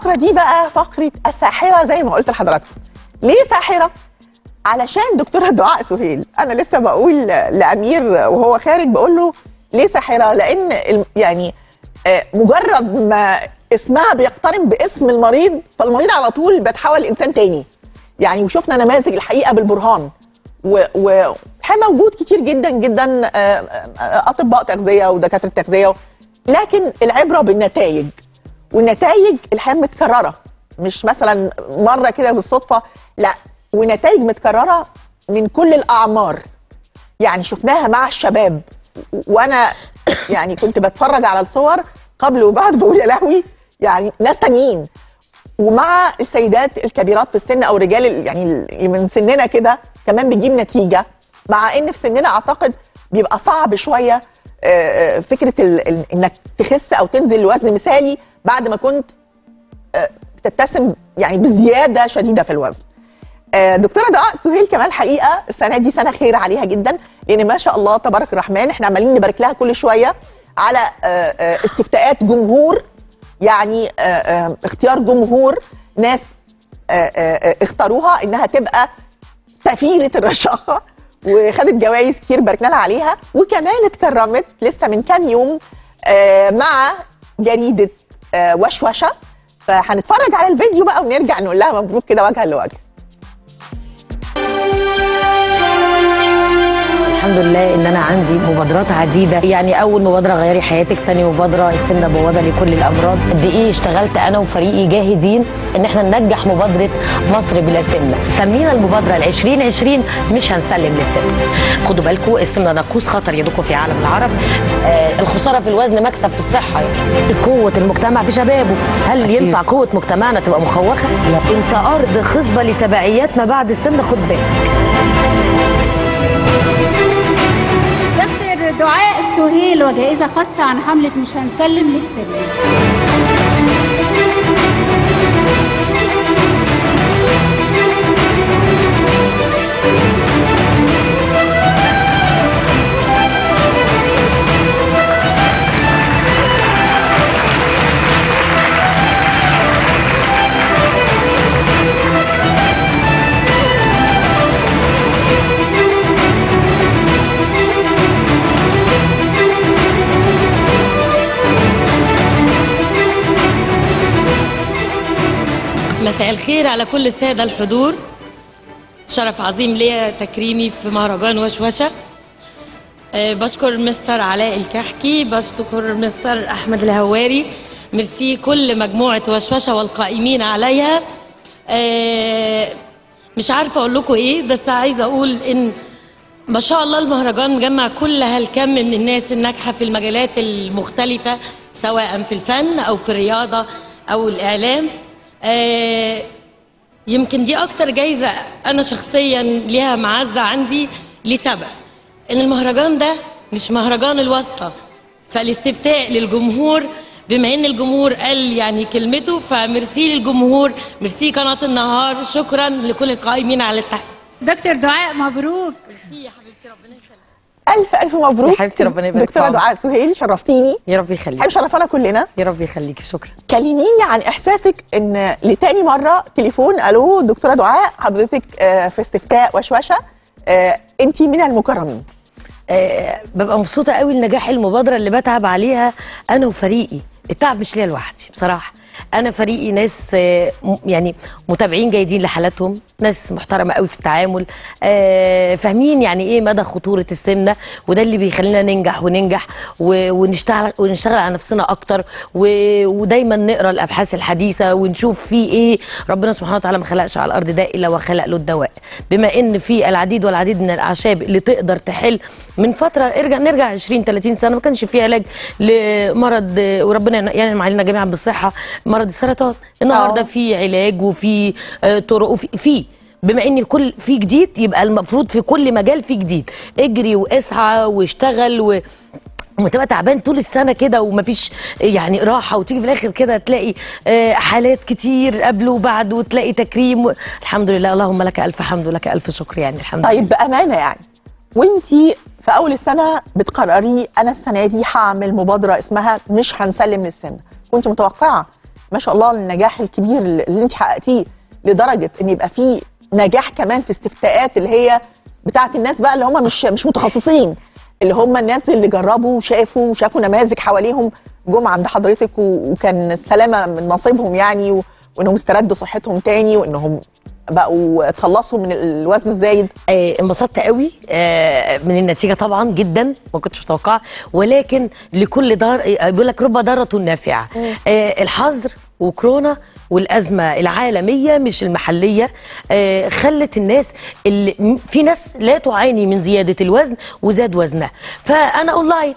الفقره دي بقى فقره الساحره زي ما قلت لحضراتكم ليه ساحره علشان دكتوره دعاء سهيل انا لسه بقول لامير وهو خارج بقول له ليه ساحره لان الم- يعني آه، مجرد ما اسمها بيقترن باسم المريض فالمريض على طول بيتحول لانسان تاني يعني وشفنا نماذج الحقيقه بالبرهان و- و الحقيقة موجود كتير جدا جدا آه، آه، اطباء تغذيه ودكاتره تغذيه لكن العبره بالنتائج والنتائج الحقيقه متكرره مش مثلا مره كده بالصدفه لا ونتائج متكرره من كل الاعمار يعني شفناها مع الشباب و- وانا يعني كنت بتفرج على الصور قبل وبعد بقول يا لهوي يعني ناس تانيين ومع السيدات الكبيرات في السن او الرجال ال- يعني اللي من سننا كده كمان بيجيب نتيجه مع ان في سننا اعتقد بيبقى صعب شويه آه، آه، فكره ال- ال- انك تخس او تنزل لوزن مثالي بعد ما كنت آه، بتتسم يعني بزياده شديده في الوزن. آه، دكتوره دعاء سهيل كمان حقيقه السنه دي سنه خير عليها جدا لان ما شاء الله تبارك الرحمن احنا عمالين نبارك لها كل شويه على آه، آه، استفتاءات جمهور يعني آه، آه، اختيار جمهور ناس آه، آه، آه، اختاروها انها تبقى سفيره الرشاقه وخدت جوائز كتير باركنا لها عليها وكمان اتكرمت لسه من كام يوم آه، مع جريده آه، وشوشه فهنتفرج على الفيديو بقى ونرجع نقول لها مبروك كده وجها لوجه الحمد لله ان انا عندي مبادرات عديده يعني اول مبادره غيري حياتك تاني مبادره السمنه بوابه لكل الامراض قد ايه اشتغلت انا وفريقي جاهدين ان احنا ننجح مبادره مصر بلا سمنه سمينا المبادره ال 2020 مش هنسلم للسمنه خدوا بالكم السمنه ناقوس خطر يدكم في عالم العرب آه الخساره في الوزن مكسب في الصحه يعني قوه المجتمع في شبابه هل أكيد. ينفع قوه مجتمعنا تبقى مخوخه لا. انت ارض خصبه لتبعيات ما بعد السمنه خد بالك دكتور دعاء السهيل وجائزة خاصة عن حملة مش هنسلم للسلم مساء الخير على كل السادة الحضور شرف عظيم ليا تكريمي في مهرجان وشوشة أه بشكر مستر علاء الكحكي بشكر مستر أحمد الهواري ميرسي كل مجموعة وشوشة والقائمين عليها أه مش عارفة أقول لكم إيه بس عايزة أقول إن ما شاء الله المهرجان مجمع كل هالكم من الناس الناجحة في المجالات المختلفة سواء في الفن أو في الرياضة أو الإعلام آه يمكن دي أكتر جايزة أنا شخصيا ليها معزة عندي لسبب إن المهرجان ده مش مهرجان الواسطة فالاستفتاء للجمهور بما ان الجمهور قال يعني كلمته فميرسي للجمهور ميرسي قناه النهار شكرا لكل القائمين على التحفيز دكتور دعاء مبروك ميرسي يا حبيبتي ربنا يسلمك الف الف مبروك يا حبيبتي ربنا يبارك دكتوره في عمرك. دعاء سهيل شرفتيني يا رب يخليك حابب شرفانا كلنا يا رب يخليكي شكرا كلميني عن احساسك ان لتاني مره تليفون الو دكتوره دعاء حضرتك آه، في استفتاء وشوشه انت من المكرمين آه، ببقى مبسوطه قوي لنجاح المبادره اللي بتعب عليها انا وفريقي التعب مش ليا لوحدي بصراحه انا فريقي ناس آه، م- يعني متابعين جيدين لحالاتهم ناس محترمه قوي في التعامل آه، فاهمين يعني ايه مدى خطوره السمنه وده اللي بيخلينا ننجح وننجح و- ونشتغل ونشتغل على نفسنا اكتر و- ودايما نقرا الابحاث الحديثه ونشوف في ايه ربنا سبحانه وتعالى ما خلقش على الارض ده الا وخلق له الدواء بما ان في العديد والعديد من الاعشاب اللي تقدر تحل من فتره ارجع نرجع 20 30 سنه ما كانش في علاج لمرض آه، وربنا ينعم علينا جميعا بالصحه مرض السرطان النهارده آه. في علاج وفي آه، طرق وفي في بما ان كل في جديد يبقى المفروض في كل مجال في جديد اجري واسعى واشتغل و وما تبقى تعبان طول السنه كده ومفيش يعني راحه وتيجي في الاخر كده تلاقي آه، حالات كتير قبل وبعد وتلاقي تكريم و... الحمد لله اللهم لك الف حمد ولك الف شكر يعني الحمد لله طيب بامانه يعني وانتي في اول السنه بتقرري انا السنه دي هعمل مبادره اسمها مش هنسلم للسن كنت متوقعه ما شاء الله النجاح الكبير اللي انت حققتيه لدرجه ان يبقى فيه نجاح كمان في استفتاءات اللي هي بتاعه الناس بقى اللي هم مش مش متخصصين اللي هم الناس اللي جربوا وشافوا وشافوا نماذج حواليهم جم عند حضرتك و- وكان السلامه من نصيبهم يعني و- وانهم استردوا صحتهم تاني وانهم بقوا اتخلصوا من الوزن الزايد آه، انبسطت قوي آه، من النتيجه طبعا جدا ما كنتش متوقعه ولكن لكل دار آه، بيقول لك رب ضاره نافعه آه، الحظر وكورونا والازمه العالميه مش المحليه آه، خلت الناس اللي م- في ناس لا تعاني من زياده الوزن وزاد وزنها فانا اونلاين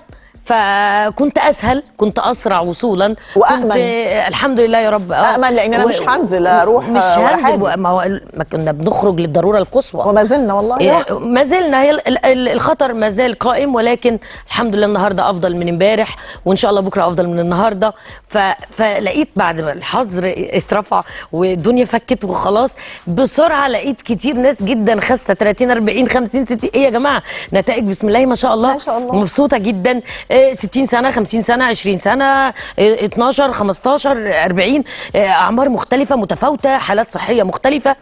فكنت اسهل كنت اسرع وصولا وأأمن. كنت آه، الحمد لله يا رب آه. أأمن لأن أنا و- مش هنزل أروح مش ولا هنزل حاجة. ما هو ما كنا بنخرج للضروره القصوى وما زلنا والله إيه، ما زلنا هي ال- ال- الخطر ما زال قائم ولكن الحمد لله النهارده افضل من امبارح وان شاء الله بكره افضل من النهارده ف... فلقيت بعد ما الحظر اترفع والدنيا فكت وخلاص بسرعه لقيت كتير ناس جدا خاسه 30 40 50 60 ايه يا جماعه نتائج بسم الله ما شاء الله ما شاء الله. مبسوطه جدا إيه، 60 سنه 50 سنه 20 سنه إيه، 12 15 40 إيه، اعمار مختلفه متفاوته حالات صحيه مختلفه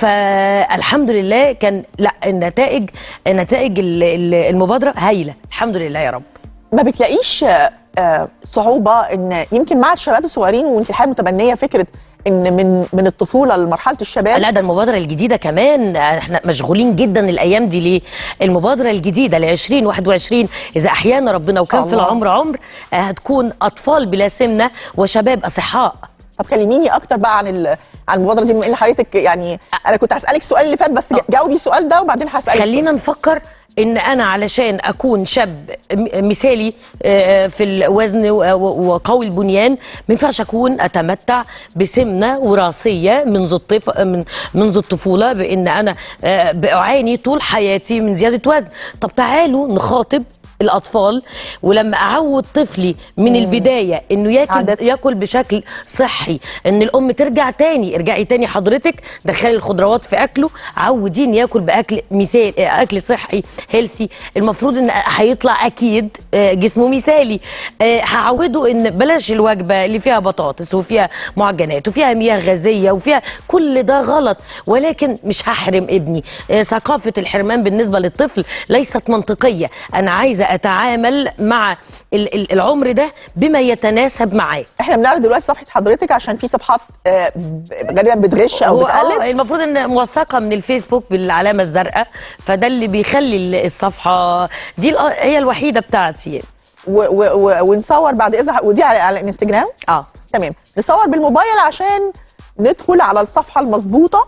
فالحمد لله كان لا النتائج نتائج ال- ال- المبادره هايله الحمد لله يا رب ما بتلاقيش آه، آه، صعوبه ان يمكن مع الشباب الصغيرين وانت الحقيقه متبنيه فكره ان من من الطفوله لمرحله الشباب لا ده المبادرة الجديدة كمان احنا مشغولين جدا الأيام دي ليه؟ المبادرة الجديدة ل 2021 إذا أحيانا ربنا وكان في الله. العمر عمر آه، هتكون أطفال بلا سمنة وشباب أصحاء طب كلميني اكتر بقى عن ال- عن المبادره دي بما ان حضرتك يعني انا كنت هسالك السؤال اللي فات بس جاوبي السؤال ده وبعدين هسالك خلينا نفكر ان انا علشان اكون شاب م- مثالي آه، في الوزن و- و- وقوي البنيان ما ينفعش اكون اتمتع بسمنه وراثيه منذ الطف من منذ الطفوله بان انا آه، بعاني طول حياتي من زياده وزن طب تعالوا نخاطب الاطفال ولما اعود طفلي من البدايه انه ياكل عادات. ياكل بشكل صحي ان الام ترجع تاني ارجعي تاني حضرتك دخلي الخضروات في اكله عودين ياكل باكل مثال آه، اكل صحي هيلثي المفروض ان هيطلع اكيد آه، جسمه مثالي آه، هعوده ان بلاش الوجبه اللي فيها بطاطس وفيها معجنات وفيها مياه غازيه وفيها كل ده غلط ولكن مش هحرم ابني آه، ثقافه الحرمان بالنسبه للطفل ليست منطقيه انا عايزه اتعامل مع ال- ال- العمر ده بما يتناسب معاه احنا بنعرض دلوقتي صفحه حضرتك عشان في صفحات آه، ب- غالبا بتغش او هو اه بتقلد المفروض ان موثقه من الفيسبوك بالعلامه الزرقاء فده اللي بيخلي ال- الصفحه دي الأ- هي الوحيده بتاعتي و- و- و- ونصور بعد اذن ودي على, على الانستجرام اه تمام نصور بالموبايل عشان ندخل على الصفحه المظبوطه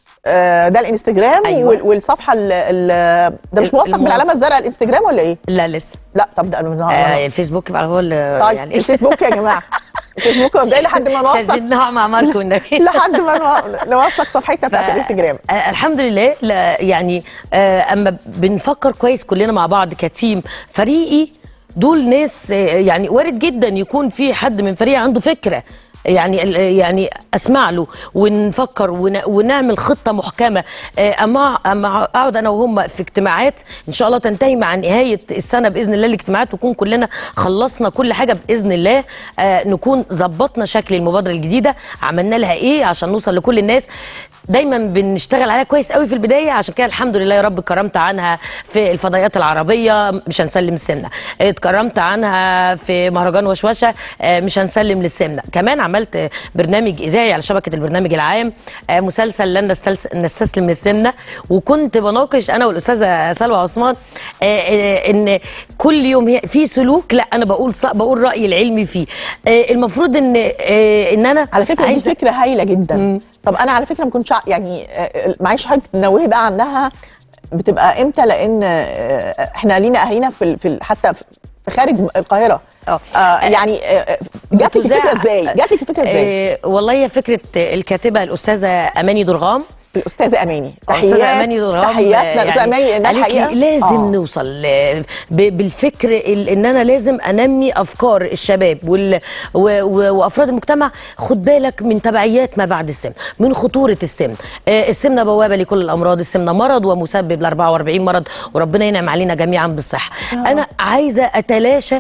آه، ده الانستجرام أيوة. وال- والصفحه ال ال ده مش ال- موثق الموثق. بالعلامه الزرقاء الانستجرام ولا ايه؟ لا لسه لا طب ده انا آه الفيسبوك بقى هو اللي طيب يعني الفيسبوك يا جماعه الفيسبوك مبدئيا لحد ما نوثق شاذنها مع ماركو والنبي لحد ما نو- نوثق صفحتنا بتاعت ف- الانستجرام آه الحمد لله لا يعني آه اما بنفكر كويس كلنا مع بعض كتيم فريقي دول ناس آه يعني وارد جدا يكون في حد من فريقي عنده فكره يعني ال- يعني اسمع له ونفكر ون- ونعمل خطه محكمه آه، اما اما اقعد انا وهم في اجتماعات ان شاء الله تنتهي مع نهايه السنه باذن الله الاجتماعات وكون كلنا خلصنا كل حاجه باذن الله آه، نكون ظبطنا شكل المبادره الجديده عملنا لها ايه عشان نوصل لكل الناس دايما بنشتغل عليها كويس قوي في البدايه عشان كده الحمد لله يا رب كرمت عنها في الفضائيات العربيه مش هنسلم السمنه اتكرمت عنها في مهرجان وشوشه آه، مش هنسلم للسمنه كمان عملت برنامج اذاعي على شبكه البرنامج العام آه، مسلسل لن نستلس- نستسلم للسمنه وكنت بناقش انا والاستاذه سلوى عثمان آه، آه، ان كل يوم هي- في سلوك لا انا بقول ص- بقول رايي العلمي فيه آه، المفروض ان آه، ان انا على فكره دي عايزة- فكره هايله جدا طب انا على فكره ما كنتش ع- يعني آه، معلش حضرتك تنوهي بقى عنها بتبقى امتى لان آه، احنا لينا اهالينا في ال- في ال- حتى في خارج القاهره اه. آه يعني آه، جات لك بتذاع- الفكره ازاي؟ جات لك الفكره ازاي؟ آه، والله هي فكره الكاتبه الاستاذه اماني درغام الاستاذه اماني استاذه اماني درغام تحياتنا آه، الاستاذه اماني لانها قالت لي الحقيقه لازم آه. نوصل آه، ب- بالفكر ال- ان انا لازم انمي افكار الشباب وال و- و- وافراد المجتمع خد بالك من تبعيات ما بعد السمنه من خطوره السمنه آه، السمنه بوابه لكل الامراض السمنه مرض ومسبب ل 44 مرض وربنا ينعم علينا جميعا بالصحه انا عايزه اتلاشى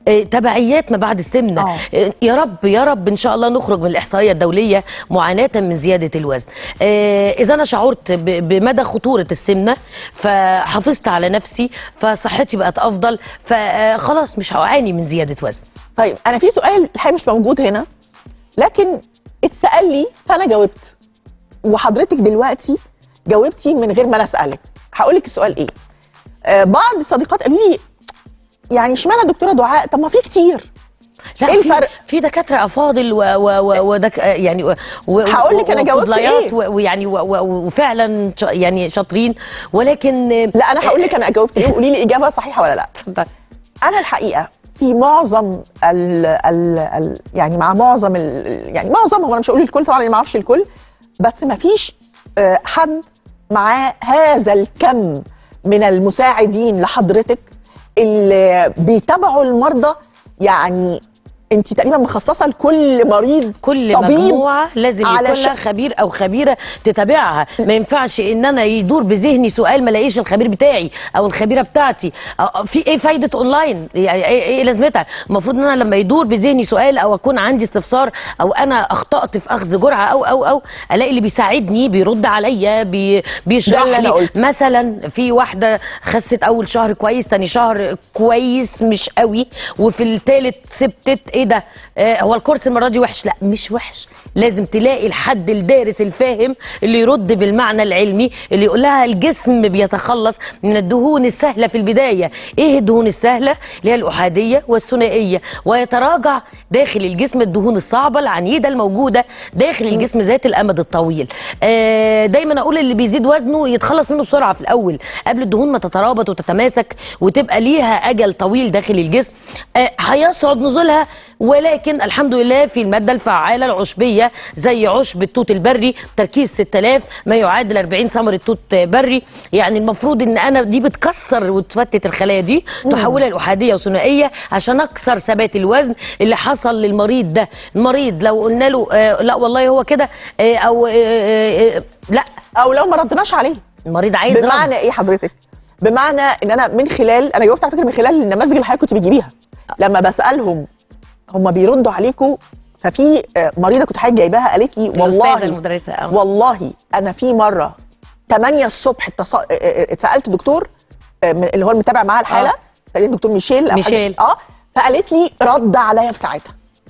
آه، تبعيات ما بعد السمنه آه. آه، يا رب يا رب ان شاء الله نخرج من الاحصائيه الدوليه معاناه من زياده الوزن آه، اذا انا شعرت ب- بمدى خطوره السمنه فحافظت على نفسي فصحتي بقت افضل فخلاص مش هعاني من زياده وزن طيب انا في سؤال الحقيقه مش موجود هنا لكن اتسال لي فانا جاوبت وحضرتك دلوقتي جاوبتي من غير ما انا اسالك هقول لك السؤال ايه آه بعض الصديقات قالوا لي يعني اشمعنى دكتوره دعاء طب ما في كتير لا إيه في- الفرق؟ في دكاتره افاضل و و و ودك يعني و و هقول لك أنا جاوبت وفضليات إيه؟ و- ويعني و- و- وفعلا ش- يعني شاطرين ولكن لا انا هقول لك انا جاوبت ايه وقولي لي اجابه صحيحه ولا لا اتفضل. انا الحقيقه في معظم ال ال ال يعني مع معظم ال يعني معظمهم انا مش هقول الكل طبعا أنا ما اعرفش الكل بس ما فيش آه، حد معاه هذا الكم من المساعدين لحضرتك اللي بيتابعوا المرضى يعني انت تقريبا مخصصه لكل مريض كل طبيب مجموعه لازم يكون علشان- لها خبير او خبيره تتابعها ما ينفعش ان انا يدور بذهني سؤال ما الاقيش الخبير بتاعي او الخبيره بتاعتي أو- في ايه فايده اونلاين يعني ايه, إيه لازمتها المفروض ان انا لما يدور بذهني سؤال او اكون عندي استفسار او انا اخطات في اخذ جرعه او او او الاقي اللي بيساعدني بيرد عليا بي بيشرح ده اللي أنا لي قلته. مثلا في واحده خست اول شهر كويس تاني شهر كويس مش قوي وفي التالت سبتت ايه ده آه هو الكورس المره دي وحش لا مش وحش لازم تلاقي الحد الدارس الفاهم اللي يرد بالمعنى العلمي اللي يقول لها الجسم بيتخلص من الدهون السهله في البدايه ايه الدهون السهله اللي هي الاحاديه والثنائيه ويتراجع داخل الجسم الدهون الصعبه العنيده الموجوده داخل الجسم ذات الامد الطويل آه دايما اقول اللي بيزيد وزنه يتخلص منه بسرعه في الاول قبل الدهون ما تترابط وتتماسك وتبقى ليها اجل طويل داخل الجسم آه هيصعد نزولها ولكن الحمد لله في الماده الفعاله العشبيه زي عشب التوت البري تركيز 6000 ما يعادل 40 ثمره توت بري يعني المفروض ان انا دي بتكسر وتفتت الخلايا دي تحولها لاحاديه وثنائيه عشان اكسر ثبات الوزن اللي حصل للمريض ده المريض لو قلنا له آه لا والله هو كده آه او آه آه آه لا او لو ما ردناش عليه المريض عايز بمعنى رد. ايه حضرتك؟ بمعنى ان انا من خلال انا جاوبت على فكره من خلال النماذج اللي حضرتك كنت بتجيبيها لما بسالهم هم بيردوا عليكم ففي آه، مريضه كنت حضرتك جايباها قالت لي الأستاذة والله المدرسة، آه. والله انا في مره 8 الصبح اتص... آه، آه، اتسالت دكتور آه، من- اللي هو المتابع معاها الحاله آه. تقريبا دكتور ميشيل أو حاجة- ميشيل. اه فقالت لي رد عليا في ساعتها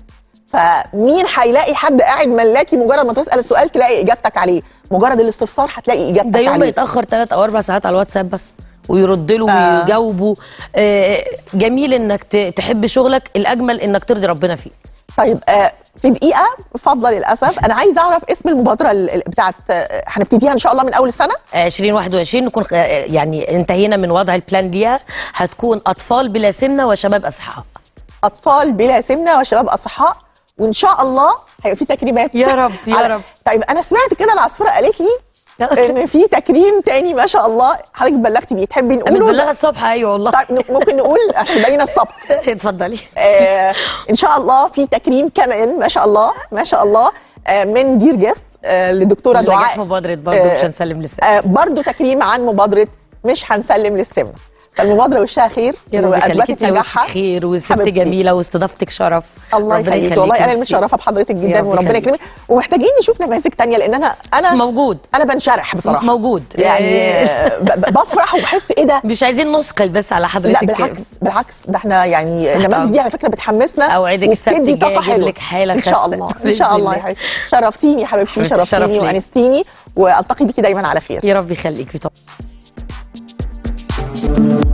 فمين هيلاقي حد قاعد ملاكي مجرد ما تسال السؤال تلاقي اجابتك عليه مجرد الاستفسار هتلاقي اجابتك ده يوم عليه يتاخر ثلاث او اربع ساعات على الواتساب بس ويرد له آه. ويجاوبه آه جميل انك ت- تحب شغلك الاجمل انك ترضي ربنا فيه طيب آه، في دقيقة فضلة للأسف أنا عايزة أعرف اسم المبادرة ال- ال- بتاعت آه، هنبتديها إن شاء الله من أول السنة 2021 نكون آه، يعني انتهينا من وضع البلان ليها هتكون اطفال بلا سمنه وشباب اصحاء أطفال بلا سمنة وشباب أصحاء وإن شاء الله هيبقى في تكريمات يا رب، يا على- رب. طيب أنا سمعت كده العصفورة قالت لي إن في تكريم تاني ما شاء الله حضرتك بلغتي بيه تحبي انا نقوله متبلغه الصبح ايوه والله طيب ن- ممكن نقول عشان يبين الصبر اتفضلي آه ان شاء الله في تكريم كمان ما شاء الله ما شاء الله آه من دير جيست آه للدكتوره نجاح دعاء مبادرة برضه مش هنسلم للسمنة. آه برضه تكريم عن مبادره مش هنسلم للسمنه فالمبادره وشها خير يا رب يخليكي واثبتت انت وشك نجاحها خير وست حبيبتي. جميله واستضافتك شرف الله ربنا يخليك والله انا ميرسي. متشرفه بحضرتك يا جدا رب وربنا يخليك. يكرمك ومحتاجين نشوف نماذج تانية لان انا انا موجود انا بنشرح بصراحه موجود. يعني إيه. آه، ب- ب- بفرح وبحس ايه ده مش عايزين نثقل بس على لا حضرتك بالعكس بالعكس ده احنا يعني النماذج دي على فكره بتحمسنا أوعدك السبت وبتدي الجاي طاقة أجيب حلوة. لك حالة ان شاء خاصة. الله ان بإذن شاء الله الله. يا حبيبتي شرفتيني يا حبيبتي حبيبتي، الشرف شرفتيني ليا. وانستيني والتقي بيكي دايما على خير يا رب يخليكي طبعا